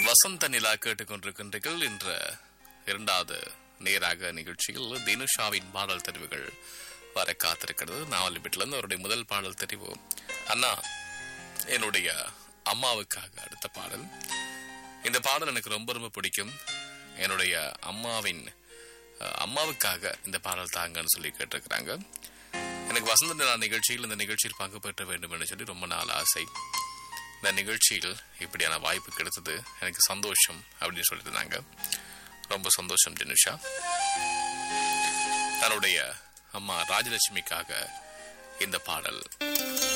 வசந்த நிலா கேட்டுக்கொண்டிருக்கின்றீர்கள் என்ற இரண்டாவது நேராக நிகழ்ச்சியில் தினுஷாவின் பாடல் தெரிவுகள் வர காத்திருக்கிறது நாவல் வீட்டிலிருந்து அவருடைய முதல் பாடல் தெரிவு அண்ணா என்னுடைய அம்மாவுக்காக அடுத்த பாடல் இந்த பாடல் எனக்கு ரொம்ப ரொம்ப பிடிக்கும் என்னுடைய அம்மாவின் அஹ், அம்மாவுக்காக இந்த பாடல் தாங்கன்னு சொல்லி கேட்டிருக்கிறாங்க எனக்கு வசந்த நிலா நிகழ்ச்சியில் இந்த நிகழ்ச்சியில் பங்கு பெற்ற வேண்டும் என்று சொல்லி ரொம்ப நாள் ஆசை இந்த நிகழ்ச்சியில் இப்படியான வாய்ப்பு கிடைத்தது எனக்கு சந்தோஷம் அப்படின்னு சொல்லியிருந்தாங்க ரொம்ப சந்தோஷம் தினுஷா தன்னுடைய அம்மா ராஜலட்சுமிக்காக இந்த பாடல்